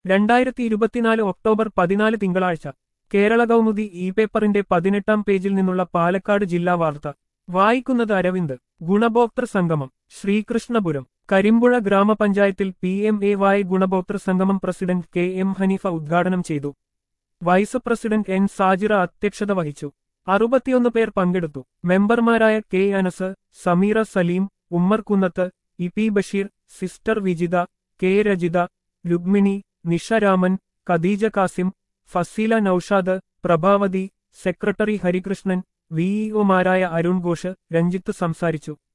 രണ്ടായിരത്തി ഇരുപത്തിനാല് ഒക്ടോബർ പതിനാല് തിങ്കളാഴ്ച കേരള കൗമുദി ഇ പേപ്പറിന്റെ പതിനെട്ടാം പേജിൽ നിന്നുള്ള പാലക്കാട് ജില്ലാ വാർത്ത വായിക്കുന്നത് അരവിന്ദ് ഗുണഭോക്തൃ സംഗമം ശ്രീകൃഷ്ണപുരം കരിമ്പുഴ ഗ്രാമപഞ്ചായത്തിൽ പി എം എ വായ് ഗുണഭോക്തൃ സംഗമം പ്രസിഡന്റ് കെ എം ഹനീഫ ഉദ്ഘാടനം ചെയ്തു വൈസ് പ്രസിഡന്റ് എൻ സാജിറ അധ്യക്ഷത വഹിച്ചു അറുപത്തിയൊന്ന് പേർ പങ്കെടുത്തു മെമ്പർമാരായ K Anas Sameera Saleem Ummer Kunnath E P Basheer sister Vijitha K Rajitha Rukmini Nisharaman Khadeeja Kasim Fazeela Noushad Prabhavathi secretary Harikrishnan വിഇഒമാരായ അരുൺ ഘോഷ് രഞ്ജിത്ത് സംസാരിച്ചു